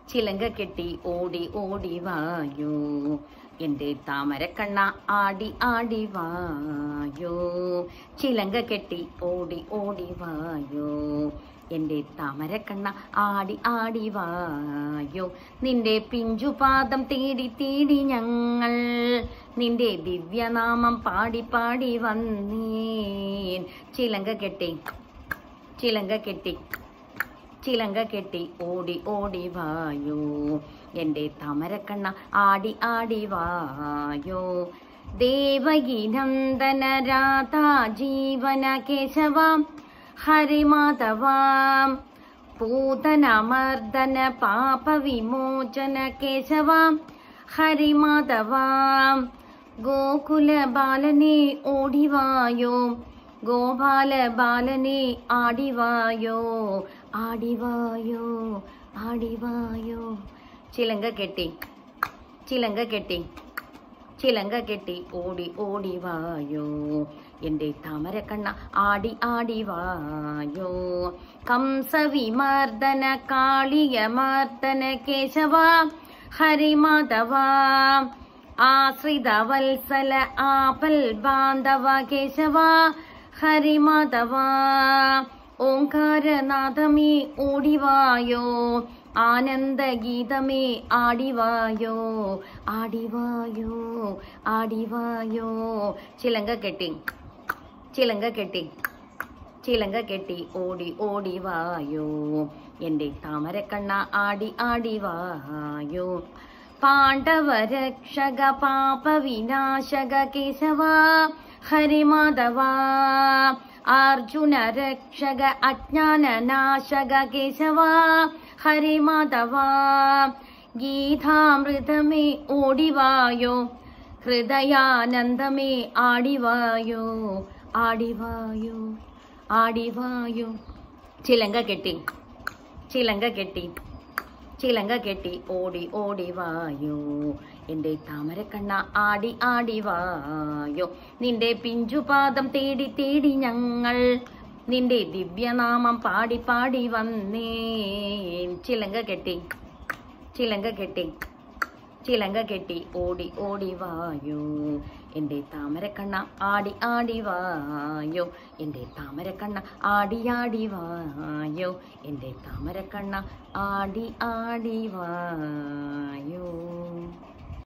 ചിലങ്ക കെട്ടി ഓടി ഓടി വായോ എന്റെ താമരക്കണ്ണ ആടി ആടി വായോ ചിലങ്ക കെട്ടി ഓടി ഓടി വായോ എന്റെ താമരക്കണ്ണ ആടി ആടി വായോ നിന്റെ പിഞ്ചുപാദം തേടി തേടി ഞങ്ങൾ നിന്റെ ദിവ്യനാമം പാടി പാടി വന്നേൻ ചിലങ്ക കെട്ടി ചിലങ്ക കെട്ടി ചിലങ്ക കെട്ടി ഓടി ഓടി വായോ എന്റെ താമരക്കണ്ണ ആടി ആടി വായോ ദേവകി നന്ദന രാധാ ജീവന കേശവാം ഹരിമാധവാം പൂതനമർദ്ദന പാപവിമോചന കേശവാം ഹരിമാധവാം ഗോകുല ബാലനെ ഓടിവായോ ഗോപാല ബാലനെ ആടിവായോ ആടിവായോ ആടിവായോ ചിലങ്ക കെട്ടി ചിലങ്ക കെട്ടി ചിലങ്ക കെട്ടി ഓടി ഓടി വായോ എന്റെ താമരക്കണ്ണ ആടി ആടി വായോ കംസവിമർദ്ദന കാളിയമർദ്ദന കേശവ ഹരിമാധവ ആശ്രിത വത്സല ആപൽ ബാന്ധവ കേശവ ഹരിമാധവ ഓംകാരനാഥമേ ഓടിവായോ ആനന്ദഗീതമേ ആടിവായോ ആടിവായോ ആടിവായോ ചിലങ്ക കെട്ടി ചിലങ്ക കെട്ടി ചിലങ്ക കെട്ടി ഓടി ഓടി വായോ എന്റെ താമരക്കണ്ണ ആടി ആടി വായോ പാണ്ഡവരക്ഷക പാപ വിനാശക കേശവ ഹരിമാധവ അർജുന രക്ഷക അജ്ഞാന നാശക കേശവ ഹരിമാധവ ഗീതാമൃതമേ ഓടിവായോ ഹൃദയാനന്ദമേ ആടിവായോ ആടിവായോ ആടിവായോ ചിലങ്ക കെട്ടി ചിലങ്ക കെട്ടി ചിലങ്ക കെട്ടി ഓടി ഓടി വായോ എന്റെ താമരക്കണ്ണ ആടി ആടി വായോ നിന്റെ പിഞ്ചുപാദം തേടി തേടി ഞങ്ങൾ നിന്റെ ദിവ്യനാമം പാടി പാടി വന്നേ ചിലങ്ക കെട്ടി ചിലങ്ക കെട്ടി ചിലങ്ക കെട്ടി ഓടി ഓടി വായോ എന്റെ താമരക്കണ്ണ ആടി ആടി വായോ എന്റെ താമരക്കണ്ണ ആടി ആടി വായോ എന്റെ താമരക്കണ്ണ ആടി ആടി വായോ